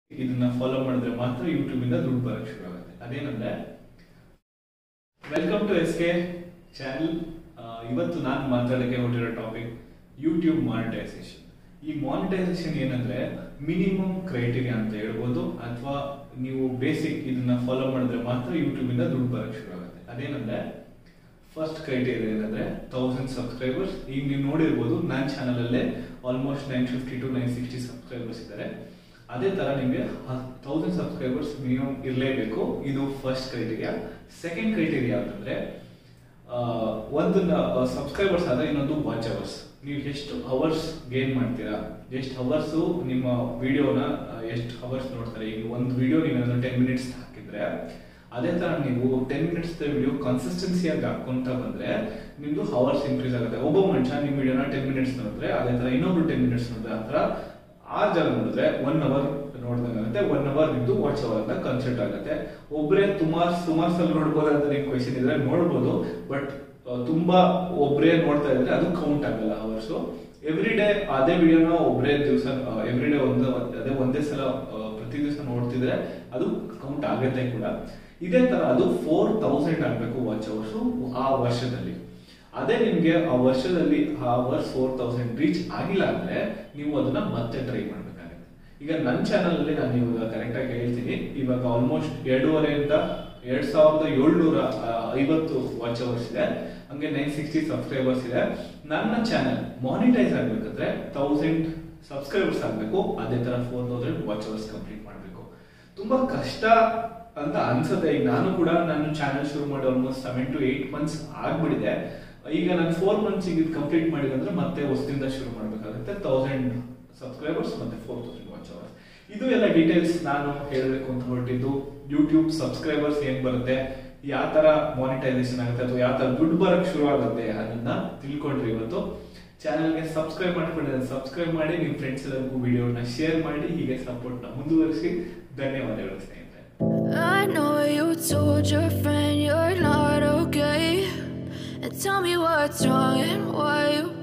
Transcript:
ಇದನ್ನ ಫಾಲೋ ಮಾಡಿದ್ರೆ ಮಾತ್ರ ಯೂಟ್ಯೂಬ್ ಇಂದ ದುಡ್ಡು ಬರಕ್ ಶುರು ಆಗುತ್ತೆ ಅದೇನಂದ್ರೆ welcome to S K channel ಇವತ್ತು ನಾನು ಮಾತಾಡಕ್ಕೆ ಹೊರಟಿರೋ ಟಾಪಿಕ್ ಯೂಟ್ಯೂಬ್ ಮಾನಿಟೈಸೇಷನ್ ಈ ಮಾನಿಟೈಸೇಷನ್ ಏನಂದ್ರೆ ಮಿನಿಮಮ್ ಕ್ರೈಟೀರಿಯಾ ಅಂತ ಹೇಳ್ಬೋದು ಅಥವಾ ನೀವು ಬೇಸಿಕ್ ಇದನ್ನ ಫಾಲೋ ಮಾಡಿದ್ರೆ ಮಾತ್ರ ಯೂಟ್ಯೂಬ್ ಇಂದ ದುಡ್ಡು ಬರಕ್ ಶುರು ಆಗುತ್ತೆ ಅದೇನಂದ್ರೆ ಫಸ್ಟ್ ಕ್ರೈಟೀರಿಯಾ ಏನಂದ್ರೆ ತೌಸಂಡ್ ಸಬ್ಸ್ಕ್ರೈಬರ್ಸ್ ಈಗ ನೀವು ನೋಡಿರ್ಬೋದು ನನ್ನ ಚಾನಲ್ ಅಲ್ಲೇ almost nine fifty to nine sixty subscribers ಇದ್ದಾರೆ ಅದೇ ತರ ನಿಮಗೆ ತೌಸಂಡ್ ಸಬ್ಸ್ಕ್ರೈಬರ್ಸ್ ಮಿನಿಮಮ್ ಇರಲೇಬೇಕು ಇದು ಫಸ್ಟ್ ಕ್ರೈಟೀರಿಯಾ ಸೆಕೆಂಡ್ ಕ್ರೈಟೀರಿಯಾ ಅಂತಂದ್ರೆ ಆ, ಒಂದು ಸಬ್ಸ್ಕ್ರೈಬರ್ಸ್ ಆದ್ರೆ ಇನ್ನೊಂದು ವಾಚ್ ಅವರ್ಸ್ ನೀವು ಎಷ್ಟು ಅವರ್ಸ್ ಗೇನ್ ಮಾಡ್ತೀರಾ ಎಷ್ಟು ಅವರ್ಸ್ ನಿಮ್ಮ ವಿಡಿಯೋನ ಎಷ್ಟು ಅವರ್ಸ್ ನೋಡ್ತಾರೆ ಈಗ ಒಂದು ವಿಡಿಯೋ ನೀವು ಟೆನ್ ಮಿನಿಟ್ಸ್ ಹಾಕಿದ್ರೆ ಅದೇ ತರ ನೀವು ಟೆನ್ ಮಿನಿಟ್ಸ್ ವಿಡಿಯೋ ಕನ್ಸಿಸ್ಟೆನ್ಸಿಯಾಗಿ ಹಾಕೊಂತ ಬಂದ್ರೆ ನಿಮ್ದು ಅವರ್ಸ್ ಇನ್ಕ್ರೀಸ್ ಆಗುತ್ತೆ ಒಬ್ಬ ಮನುಷ್ಯ ನಿಮ್ಮ ವಿಡಿಯೋನ ಟೆನ್ ಮಿನಿಟ್ಸ್ ನೋಡಿದ್ರೆ ಅದೇ ತರ ಇನ್ನೊಬ್ರು ಟೆನ್ ಮಿನಿಟ್ಸ್ ನೋಡಿದ್ರೆ ಆ ತರ ಆರು ಜನ ನೋಡಿದ್ರೆ ಒನ್ ಅವರ್ ನೋಡ್ದಂಗಾಗುತ್ತೆ ಒನ್ ಅವರ್ ನಿಮ್ದು ವಾಟ್ಸ್ ಅವರ್ ಅಂತ ಕನ್ಸಲ್ಟ್ ಆಗುತ್ತೆ ಒಬ್ರೇ ಸುಮಾರು ಸುಮಾರು ಸಲ ನೋಡ್ಬೋದು ಅಂತ ನಿಮ್ ಕ್ವೆಶನ್ ಇದ್ರೆ ನೋಡ್ಬೋದು ಬಟ್ ತುಂಬಾ ಒಬ್ರೇ ನೋಡ್ತಾ ಇದ್ರೆ ಅದು ಕೌಂಟ್ ಆಗಲ್ಲ ಅವರ್ಸ್ ಎವ್ರಿ ಡೇ ಅದೇ ವಿಡಿಯೋನ ಒಬ್ರೇ ದಿವಸ ಎವ್ರಿ ಡೇ ಒಂದು ಅದೇ ಒಂದೇ ಸಲ ಆ, ಪ್ರತಿ ದಿವಸ ನೋಡ್ತಿದ್ರೆ ಅದು ಕೌಂಟ್ ಆಗುತ್ತೆ ಕೂಡ ಇದೇ ತರ ಅದು ಫೋರ್ ತೌಸಂಡ್ ಆಗ್ಬೇಕು ವಾಚ್ ಅವರ್ಸ್ ಆ ವರ್ಷದಲ್ಲಿ ಅದೇ ನಿಮ್ಗೆ ಆ ವರ್ಷದಲ್ಲಿ ಆ ಅವರ್ಸ್ ಫೋರ್ ತೌಸಂಡ್ ರೀಚ್ ಆಗಿಲ್ಲ ಅಂದ್ರೆ ನೀವು ಅದನ್ನ ಮತ್ತೆ ಟ್ರೈ ಮಾಡ್ಬೇಕಾಗುತ್ತೆ ಈಗ ನನ್ನ ಚಾನಲ್ ಅಲ್ಲಿ ನಾನು ಇವಾಗ ಕರೆಕ್ಟ್ ಆಗಿ ಹೇಳ್ತೀನಿ ಇವಾಗ ಆಲ್ಮೋಸ್ಟ್ ಎರಡೂವರೆಯಿಂದ ಎರಡ್ ಸಾವಿರದ ಏಳ್ನೂರ ಆ, ಐವತ್ತು ವಾಚ್ ಅವರ್ಸ್ ಇದೆ ಹಂಗೆ ನೈನ್ ಸಿಕ್ಸ್ಟಿ ಸಬ್ಸ್ಕ್ರೈಬರ್ಸ್ ಇದೆ ನನ್ನ ಚಾನಲ್ ಮಾನಿಟೈಸ್ ಆಗ್ಬೇಕಂದ್ರೆ ತೌಸಂಡ್ ಸಬ್ಸ್ಕ್ರೈಬರ್ಸ್ ಆಗ್ಬೇಕು ಅದೇ ತರ four thousand watch hours complete ಮಾಡ್ಬೇಕು ತುಂಬಾ ಕಷ್ಟ ಅಂತ ಅನ್ಸುತ್ತೆ ಈಗ ನಾನು ಕೂಡ ನನ್ನ ಚಾನಲ್ ಶುರು ಮಾಡಿ almost seven to eight months ಆಗ್ಬಿಡಿದೆ ಈಗ ನಾನು ಫೋರ್ ಮಂತ್ಸ್ ಇದು ಕಂಪ್ಲೀಟ್ ಮಾಡಿದಂದ್ರೆ ಮತ್ತೆ ಹೊಸದಿಂದ ಶುರು ಮಾಡಬೇಕಾಗುತ್ತೆ ತೌಸಂಡ್ ಸಬ್ಸ್ಕ್ರೈಬರ್ಸ್ ಮತ್ತೆ ಫೋರ್ ತೌಸಂಡ್ ವಾಚ್ ಅವರ್ಸ್ ಇದು ಎಲ್ಲ ಡೀಟೇಲ್ಸ್ ನಾನು ಹೇಳಬೇಕು ಅಂತ ಹೊರಟಿದ್ದು ಯೂಟ್ಯೂಬ್ ಸಬ್ಸ್ಕ್ರೈಬರ್ಸ್ ಏನ್ ಬರುತ್ತೆ ಯಾವ ತರ ಮಾನಿಟೈಸೇಷನ್ ಆಗುತ್ತೆ ಅಥವಾ ಯಾವ ತರ ದುಡ್ಡು ಬರಕ್ ಶುರು ಆಗುತ್ತೆ ಅದನ್ನ ತಿಳ್ಕೊಂಡ್ರಿ ಇವತ್ತು ಚಾನಲ್ಗೆ ಸಬ್ಸ್ಕ್ರೈಬ್ ಮಾಡ್ಕೊಂಡಿದ್ರೆ ಸಬ್ಸ್ಕ್ರೈಬ್ ಮಾಡಿ ನಿಮ್ಮ ಫ್ರೆಂಡ್ಸ್ ಎಲ್ಲರಿಗೂ ವಿಡಿಯೋನ ಶೇರ್ ಮಾಡಿ ಹೀಗೆ ಸಪೋರ್ಟ್ನ ಮುಂದುವರಿಸಿ ಧನ್ಯವಾದಗಳು ಸ್ನೇಹಿತರೆ I know you told your friend you're not okay. And tell me what's wrong and why you